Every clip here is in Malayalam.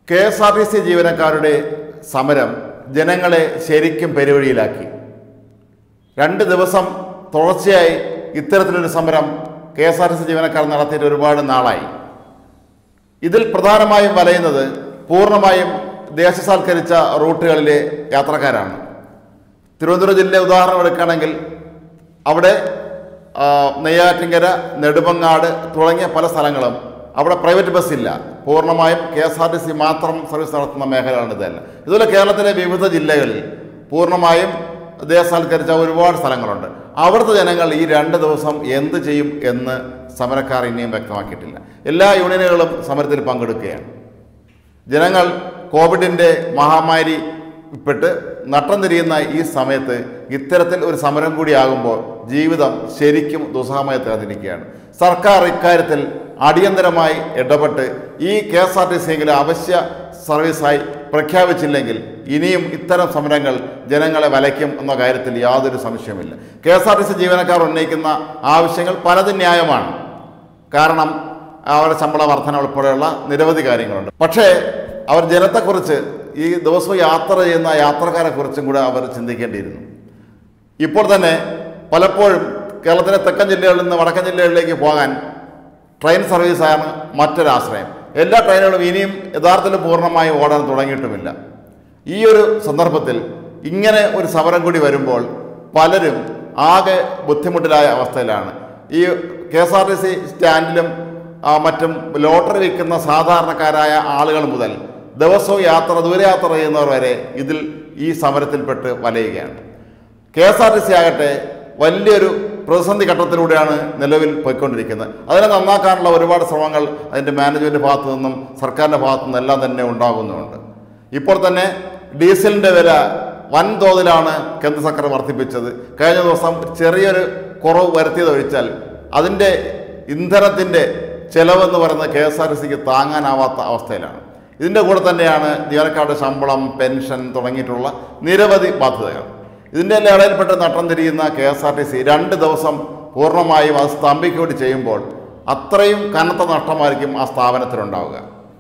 K S R T C ജീവനക്കാരുടെ സമരം ജനങ്ങളെ ശരിക്കും പെരുവഴിയിലാക്കി രണ്ട് ദിവസം തുടർച്ചയായി ഇത്തരത്തിലൊരു സമരം K S R T C ജീവനക്കാർ നടത്തിയിട്ട് ഒരുപാട് നാളായി ഇതിൽ പ്രധാനമായും വലയുന്നത് പൂർണ്ണമായും ദേശസാൽക്കരിച്ച റൂട്ടുകളിലെ യാത്രക്കാരാണ് തിരുവനന്തപുരം ജില്ലയെ ഉദാഹരണം എടുക്കുകയാണെങ്കിൽ അവിടെ ആ, നെയ്യാറ്റിങ്കര നെടുമങ്ങാട് തുടങ്ങിയ പല സ്ഥലങ്ങളും അവിടെ പ്രൈവറ്റ് ബസ് ഇല്ല പൂർണ്ണമായും K S R T C മാത്രം സർവീസ് നടത്തുന്ന മേഖലയാണ് ഇതെല്ലാം ഇതുപോലെ കേരളത്തിലെ വിവിധ ജില്ലകളിൽ പൂർണ്ണമായും ദേശസാൽക്കരിച്ച ഒരുപാട് സ്ഥലങ്ങളുണ്ട് അവിടുത്തെ ജനങ്ങൾ ഈ രണ്ട് ദിവസം എന്ത് ചെയ്യും എന്ന് സമരക്കാർ ഇനിയും വ്യക്തമാക്കിയിട്ടില്ല എല്ലാ യൂണിയനുകളും സമരത്തിൽ പങ്കെടുക്കുകയാണ് ജനങ്ങൾ കോവിഡിൻ്റെ മഹാമാരി പെട്ട് നട്ടം തിരിയുന്ന ഈ സമയത്ത് ഇത്തരത്തിൽ ഒരു സമരം കൂടിയാകുമ്പോൾ ജീവിതം ശരിക്കും ദുസ്സഹമായി തീർന്നിരിക്കുകയാണ് സർക്കാർ ഇക്കാര്യത്തിൽ അടിയന്തരമായി ഇടപെട്ട് ഈ കെ എസ് ആർ ടി സിയെങ്കിലും അവശ്യ സർവീസായി പ്രഖ്യാപിച്ചില്ലെങ്കിൽ ഇനിയും ഇത്തരം സമരങ്ങൾ ജനങ്ങളെ വലയ്ക്കും എന്ന കാര്യത്തിൽ യാതൊരു സംശയവുമില്ല K S R T C ജീവനക്കാർ ഉന്നയിക്കുന്ന ആവശ്യങ്ങൾ പലതും ന്യായമാണ് കാരണം അവരുടെ ശമ്പള വർധന ഉൾപ്പെടെയുള്ള നിരവധി കാര്യങ്ങളുണ്ട് പക്ഷേ അവർ ജനത്തെക്കുറിച്ച് ഈ ദിവസവും യാത്ര ചെയ്യുന്ന യാത്രക്കാരെ കുറിച്ചും കൂടെ അവർ ചിന്തിക്കേണ്ടിയിരുന്നു ഇപ്പോൾ തന്നെ പലപ്പോഴും കേരളത്തിലെ തെക്കൻ ജില്ലകളിൽ നിന്ന് വടക്കൻ ജില്ലകളിലേക്ക് പോകാൻ ട്രെയിൻ സർവീസാണ് മറ്റൊരാശ്രയം എല്ലാ ട്രെയിനുകളും ഇനിയും യഥാർത്ഥത്തിൽ പൂർണ്ണമായും ഓടാൻ തുടങ്ങിയിട്ടുമില്ല ഈ ഒരു സന്ദർഭത്തിൽ ഇങ്ങനെ ഒരു സമരം കൂടി വരുമ്പോൾ പലരും ആകെ ബുദ്ധിമുട്ടിലായ അവസ്ഥയിലാണ് ഈ K S R T C സ്റ്റാൻഡിലും ആ, മറ്റും ലോട്ടറി വിൽക്കുന്ന സാധാരണക്കാരായ ആളുകൾ മുതൽ ദിവസവും യാത്ര ദൂരയാത്ര ചെയ്യുന്നവർ വരെ ഇതിൽ ഈ സമരത്തിൽപ്പെട്ട് വലയുകയാണ് K S R T C ആകട്ടെ വലിയൊരു പ്രതിസന്ധി ഘട്ടത്തിലൂടെയാണ് നിലവിൽ പോയിക്കൊണ്ടിരിക്കുന്നത് അതിനെ നന്നാക്കാനുള്ള ഒരുപാട് ശ്രമങ്ങൾ അതിൻ്റെ മാനേജ്മെൻറ്റ് ഭാഗത്തു നിന്നും സർക്കാരിൻ്റെ ഭാഗത്തു നിന്നും എല്ലാം തന്നെ ഉണ്ടാകുന്നുമുണ്ട് ഇപ്പോൾ തന്നെ ഡീസലിൻ്റെ വില വൻതോതിലാണ് കേന്ദ്ര സർക്കാർ വർദ്ധിപ്പിച്ചത് കഴിഞ്ഞ ദിവസം ചെറിയൊരു കുറവ് വരുത്തിയതൊഴിച്ചാൽ അതിൻ്റെ ഇന്ധനത്തിൻ്റെ ചെലവെന്ന് പറയുന്നത് കെ എസ് ആർ ടി സിക്ക് താങ്ങാനാവാത്ത അവസ്ഥയിലാണ് ഇതിൻ്റെ കൂടെ തന്നെയാണ് ജീവനക്കാരുടെ ശമ്പളം പെൻഷൻ തുടങ്ങിയിട്ടുള്ള നിരവധി ബാധ്യതകൾ ഇതിൻ്റെ എല്ലാം ഇടയിൽപ്പെട്ട് നട്ടം തിരിയുന്ന K S R T C രണ്ട് ദിവസം പൂർണ്ണമായും അത് സ്തംഭിക്കുകയും ചെയ്യുമ്പോൾ അത്രയും കനത്ത നഷ്ടമായിരിക്കും ആ സ്ഥാപനത്തിനുണ്ടാവുക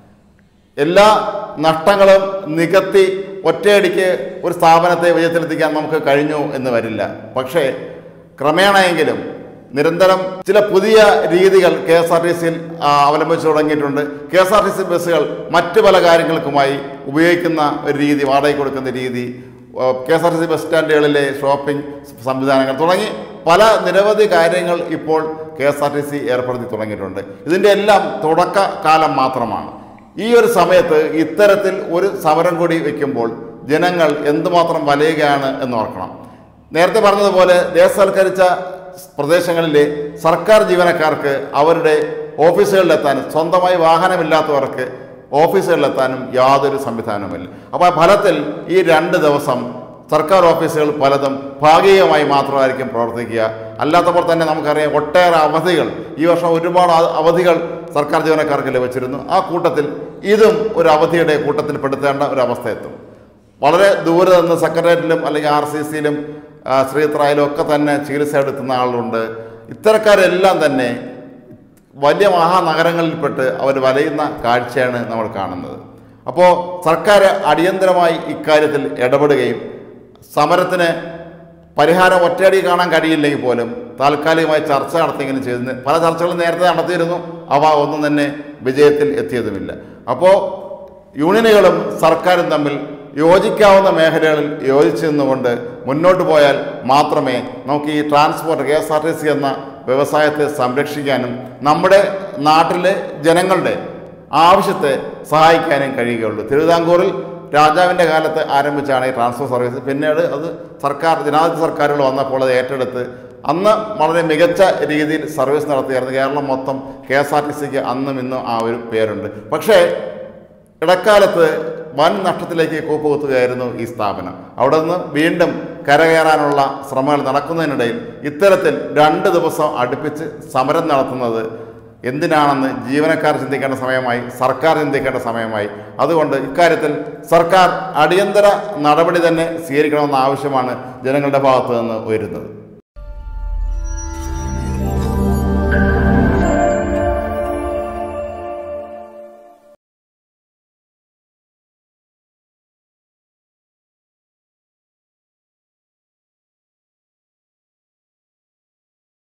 എല്ലാ നഷ്ടങ്ങളും നികത്തി ഒറ്റയടിക്ക് ഒരു സ്ഥാപനത്തെ വിജയത്തിലെത്തിക്കാൻ നമുക്ക് കഴിഞ്ഞു എന്ന് വരില്ല പക്ഷേ ക്രമേണയെങ്കിലും നിരന്തരം ചില പുതിയ രീതികൾ കെ എസ് ആർ ടി സിയിൽ അവലംബിച്ചു തുടങ്ങിയിട്ടുണ്ട് K S R T C ബസ്സുകൾ മറ്റു പല കാര്യങ്ങൾക്കുമായി ഉപയോഗിക്കുന്ന ഒരു രീതി വാടകയ്ക്ക് കൊടുക്കുന്ന രീതി K S R T C bus സ്റ്റാൻഡുകളിലെ ഷോപ്പിംഗ് സംവിധാനങ്ങൾ തുടങ്ങി പല നിരവധി കാര്യങ്ങൾ ഇപ്പോൾ K S R T C ഏർപ്പെടുത്തി തുടങ്ങിയിട്ടുണ്ട് ഇതിൻ്റെ എല്ലാം തുടക്ക കാലം മാത്രമാണ് ഈ ഒരു സമയത്ത് ഇത്തരത്തിൽ ഒരു സമരം കൂടി വയ്ക്കുമ്പോൾ ജനങ്ങൾ എന്തുമാത്രം വലയുകയാണ് എന്ന് ഓർക്കണം നേരത്തെ പറഞ്ഞതുപോലെ ദേശസൽക്കരിച്ച പ്രദേശങ്ങളിലെ സർക്കാർ ജീവനക്കാർക്ക് അവരുടെ ഓഫീസുകളിലെത്താനും സ്വന്തമായി വാഹനമില്ലാത്തവർക്ക് ഓഫീസുകളിലെത്താനും യാതൊരു സംവിധാനവുമില്ല അപ്പോൾ ആ ഫലത്തിൽ ഈ രണ്ട് ദിവസം സർക്കാർ ഓഫീസുകൾ പലതും ഭാഗികമായി മാത്രമായിരിക്കും പ്രവർത്തിക്കുക അല്ലാത്തപ്പോൾ തന്നെ നമുക്കറിയാം ഒട്ടേറെ അവധികൾ ഈ വർഷം ഒരുപാട് അ- അവധികൾ സർക്കാർ ജീവനക്കാർക്ക് ലഭിച്ചിരുന്നു ആ കൂട്ടത്തിൽ ഇതും ഒരു അവധിയുടെ കൂട്ടത്തിൽ പെടുത്തേണ്ട ഒരു അവസ്ഥ എത്തും വളരെ ദൂരെ നിന്ന് സെക്രട്ടേറിയറ്റിലും അല്ലെങ്കിൽ ആർ സി സിയിലും ശ്രീത്രായിലും ഒക്കെ തന്നെ ചികിത്സ എടുക്കുന്ന ആളുണ്ട് ഇത്തരക്കാരെല്ലാം തന്നെ വലിയ മഹാനഗരങ്ങളിൽപ്പെട്ട് അവർ വലയുന്ന കാഴ്ചയാണ് നമ്മൾ കാണുന്നത് അപ്പോൾ സർക്കാർ അടിയന്തരമായി ഇക്കാര്യത്തിൽ ഇടപെടുകയും സമരത്തിന് പരിഹാരം ഒറ്റയടി കാണാൻ കഴിയില്ലെങ്കിൽ പോലും താൽക്കാലികമായി ചർച്ച നടത്തിയെങ്കിലും ചെയ്തിരുന്നു പല ചർച്ചകളും നേരത്തെ നടത്തിയിരുന്നു അവ ഒന്നും തന്നെ വിജയത്തിൽ എത്തിയതുമില്ല അപ്പോൾ യൂണിയനുകളും സർക്കാരും തമ്മിൽ യോജിക്കാവുന്ന മേഖലകളിൽ യോജിച്ചു നിന്നുകൊണ്ട് മുന്നോട്ട് പോയാൽ മാത്രമേ നമുക്ക് ഈ transport K S R T C എന്ന വ്യവസായത്തെ സംരക്ഷിക്കാനും നമ്മുടെ നാട്ടിലെ ജനങ്ങളുടെ ആവശ്യത്തെ സഹായിക്കാനും കഴിയുകയുള്ളൂ തിരുവിതാംകൂറിൽ രാജാവിൻ്റെ കാലത്ത് ആരംഭിച്ചാണ് ഈ ട്രാൻസ്പോർട്ട് സർവീസ് പിന്നീട് അത് സർക്കാർ ജനാധിപത്യ സർക്കാരുകൾ വന്നപ്പോൾ അത് ഏറ്റെടുത്ത് അന്ന് വളരെ മികച്ച രീതിയിൽ സർവീസ് നടത്തിയായിരുന്നു കേരളം മൊത്തം കെ എസ് ആർ ടി സിക്ക് അന്നും ഇന്നും ആ ഒരു പേരുണ്ട് പക്ഷേ ഇടക്കാലത്ത് വൻ നഷ്ടത്തിലേക്ക് കൂപ്പുകുത്തുകയായിരുന്നു ഈ സ്ഥാപനം അവിടെ നിന്ന് വീണ്ടും കരകയറാനുള്ള ശ്രമങ്ങൾ നടക്കുന്നതിനിടയിൽ ഇത്തരത്തിൽ രണ്ട് ദിവസം അടുപ്പിച്ച് സമരം നടത്തുന്നത് എന്തിനാണെന്ന് ജീവനക്കാർ ചിന്തിക്കേണ്ട സമയമായി സർക്കാർ ചിന്തിക്കേണ്ട സമയമായി അതുകൊണ്ട് ഇക്കാര്യത്തിൽ സർക്കാർ അടിയന്തര നടപടി തന്നെ സ്വീകരിക്കണമെന്ന ആവശ്യമാണ് ജനങ്ങളുടെ ഭാഗത്തു നിന്ന് ഉയരുന്നത്